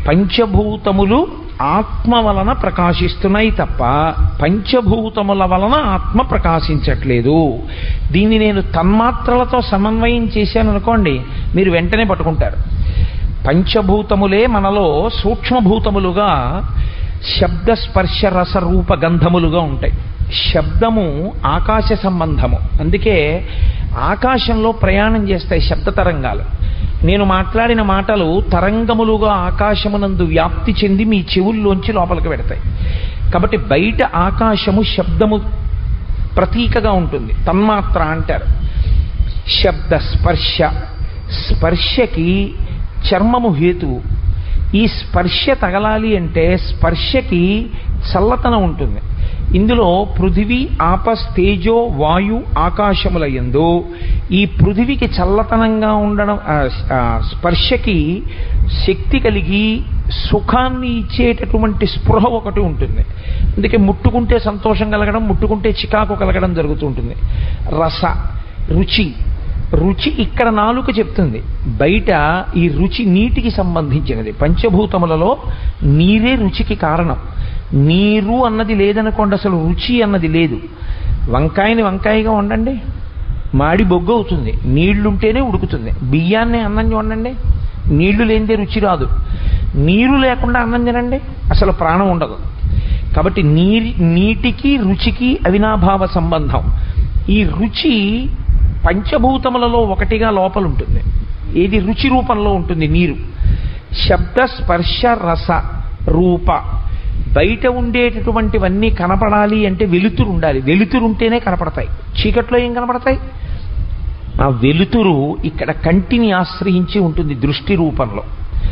పంచభూతములు ఆత్మ వలన ప్రకాశిస్తున్నాయి తప్ప పంచభూతముల వలన ఆత్మ ప్రకాశించట్లేదు దీన్ని నేను తన్మాత్రలతో సమన్వయం చేశాను అనుకోండి మీరు వెంటనే పట్టుకుంటారు పంచభూతములే మనలో సూక్ష్మభూతములుగా శబ్ద స్పర్శ రస రూప గంధములుగా ఉంటాయి శబ్దము ఆకాశ సంబంధము అందుకే ఆకాశంలో ప్రయాణం చేస్తాయి శబ్ద తరంగాలు నేను మాట్లాడిన మాటలు తరంగములుగా ఆకాశమునందు వ్యాప్తి చెంది మీ చెవుల్లోంచి లోపలికి పెడతాయి కాబట్టి బయట ఆకాశము శబ్దము ప్రతీకగా ఉంటుంది తన్మాత్ర అంటారు శబ్ద స్పర్శ స్పర్శకి చర్మము హేతువు ఈ స్పర్శ తగలాలి అంటే స్పర్శకి చల్లతనం ఉంటుంది ఇందులో పృథివీ ఆపస్ తేజో వాయు ఆకాశముల యందు ఈ పృథివికి చల్లతనంగా ఉండడం ఆ, ఆ, స్పర్శకి శక్తి కలిగి సుఖాన్ని ఇచ్చేటటువంటి స్పృహ ఒకటి ఉంటుంది అందుకే ముట్టుకుంటే సంతోషం కలగడం ముట్టుకుంటే చికాకు కలగడం జరుగుతూ ఉంటుంది రస రుచి రుచి ఇక్కడ నాలుక చెప్తుంది బయట ఈ రుచి నీటికి సంబంధించినది పంచభూతములలో నీరే రుచికి కారణం నీరు అన్నది లేదనుకోండి అసలు రుచి అన్నది లేదు వంకాయని వంకాయగా వండండి మాడి బొగ్గు అవుతుంది నీళ్లుంటేనే ఉడుకుతుంది బియ్యాన్ని అన్నం వండండి నీళ్లు లేనిదే రుచి రాదు నీరు లేకుండా అన్నం తినండి అసలు ప్రాణం ఉండదు కాబట్టి నీరి నీటికి రుచికి అవినాభావ సంబంధం ఈ రుచి పంచభూతములలో ఒకటిగా లోపల ఉంటుంది ఏది రుచి రూపంలో ఉంటుంది నీరు శబ్ద స్పర్శ రస రూప బయట ఉండేటటువంటివన్నీ కనపడాలి అంటే వెలుతురు ఉండాలి వెలుతురు ఉంటేనే కనపడతాయి చీకట్లో ఏం కనపడతాయి ఆ వెలుతురు ఇక్కడ కంటిని ఆశ్రయించి ఉంటుంది దృష్టి రూపంలో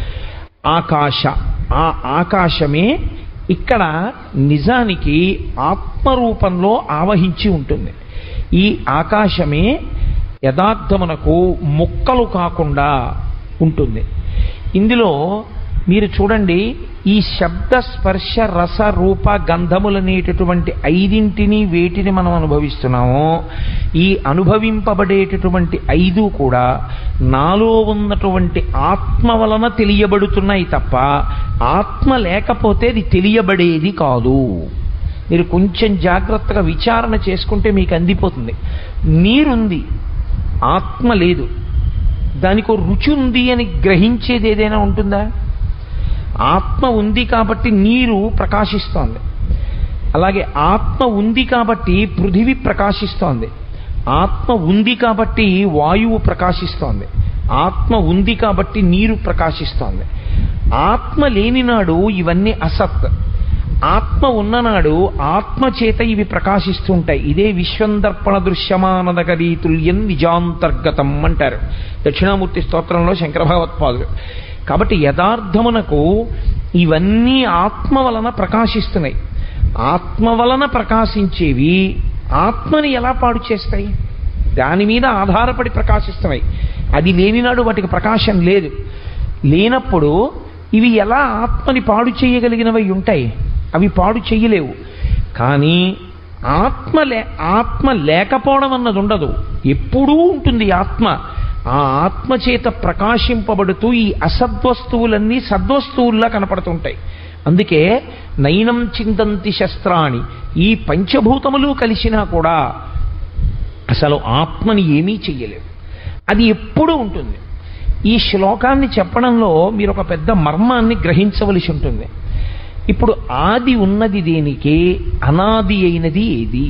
ఆకాశ ఆ ఆకాశమే ఇక్కడ నిజానికి ఆత్మరూపంలో ఆవహించి ఉంటుంది ఈ ఆకాశమే యథార్థమునకు ముక్కలు కాకుండా ఉంటుంది ఇందులో మీరు చూడండి ఈ శబ్ద స్పర్శ రస రూప గంధములనేటటువంటి ఐదింటిని వేటిని మనం అనుభవిస్తున్నామో ఈ అనుభవింపబడేటటువంటి ఐదు కూడా నాలో ఉన్నటువంటి ఆత్మ వలన తెలియబడుతున్నాయి తప్ప ఆత్మ లేకపోతే అది తెలియబడేది కాదు మీరు కొంచెం జాగ్రత్తగా విచారణ చేసుకుంటే మీకు అందిపోతుంది నీరుంది ఆత్మ లేదు దానికి ఓ రుచి ఉంది అని గ్రహించేది ఏదైనా ఉంటుందా ఆత్మ ఉంది కాబట్టి నీరు ప్రకాశిస్తోంది అలాగే ఆత్మ ఉంది కాబట్టి పృథివీ ప్రకాశిస్తోంది ఆత్మ ఉంది కాబట్టి వాయువు ప్రకాశిస్తోంది ఆత్మ ఉంది కాబట్టి నీరు ప్రకాశిస్తోంది ఆత్మ లేనినాడు ఇవన్నీ అసత్ ఆత్మ ఉన్ననాడు ఆత్మ చేత ఇవి ప్రకాశిస్తుంటాయి ఇదే విశ్వందర్పణ దృశ్యమానదగరీ తుల్యం నిజాంతర్గతం అంటారు దక్షిణామూర్తి స్తోత్రంలో శంకర భగవత్పాదులు కాబట్టి యథార్థమునకు ఇవన్నీ ఆత్మ వలన ప్రకాశిస్తున్నాయి ఆత్మ వలన ప్రకాశించేవి ఆత్మని ఎలా పాడు చేస్తాయి దాని మీద ఆధారపడి ప్రకాశిస్తున్నాయి అది లేనినాడు వాటికి ప్రకాశం లేదు లేనప్పుడు ఇవి ఎలా ఆత్మని పాడు చేయగలిగినవి ఉంటాయి అవి పాడు చెయ్యలేవు కానీ ఆత్మ లే ఆత్మ లేకపోవడం అన్నది ఉండదు ఎప్పుడూ ఉంటుంది ఆత్మ ఆ ఆత్మ చేత ప్రకాశింపబడుతూ ఈ అసద్వస్తువులన్నీ సద్వస్తువుల్లా కనపడుతుంటాయి అందుకే నయనం చింతంతి శస్త్రాణి ఈ పంచభూతములు కలిసినా కూడా అసలు ఆత్మని ఏమీ చెయ్యలేవు అది ఎప్పుడూ ఉంటుంది ఈ శ్లోకాన్ని చెప్పడంలో మీరు ఒక పెద్ద మర్మాన్ని గ్రహించవలసి ఉంటుంది ఇప్పుడు ఆది ఉన్నది దేనికి అనాది అయినది ఏది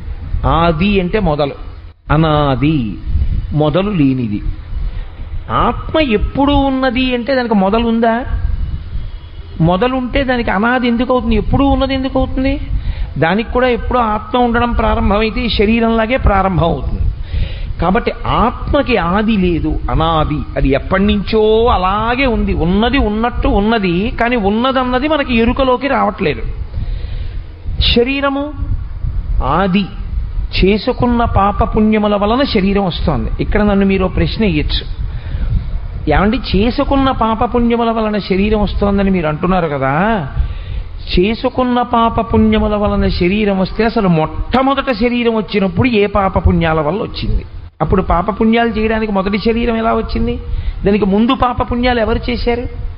ఆది అంటే మొదలు అనాది మొదలు లేనిది ఆత్మ ఎప్పుడు ఉన్నది అంటే దానికి మొదలు ఉందా మొదలుంటే దానికి అనాది ఎందుకు అవుతుంది ఎప్పుడు ఉన్నది ఎందుకు అవుతుంది దానికి కూడా ఎప్పుడో ఆత్మ ఉండడం ప్రారంభమైతే ఈ శరీరంలాగే ప్రారంభం అవుతుంది కాబట్టి ఆత్మకి ఆది లేదు అనాది అది ఎప్పటి నుంచో అలాగే ఉంది ఉన్నది ఉన్నట్టు ఉన్నది కానీ ఉన్నదన్నది మనకి ఎరుకలోకి రావట్లేదు శరీరము ఆది చేసుకున్న పాప పుణ్యముల వలన శరీరం వస్తోంది ఇక్కడ నన్ను మీరు ఓ ప్రశ్న ఇయ్యచ్చు ఏమండి చేసుకున్న పాప పుణ్యముల వలన శరీరం వస్తోందని మీరు అంటున్నారు కదా చేసుకున్న పాప పుణ్యముల వలన శరీరం వస్తే అసలు మొట్టమొదట శరీరం వచ్చినప్పుడు ఏ పాప పుణ్యాల వల్ల వచ్చింది అప్పుడు పాప పుణ్యాలు చేయడానికి మొదటి శరీరం ఎలా వచ్చింది దానికి ముందు పాప పుణ్యాలు ఎవరు చేశారు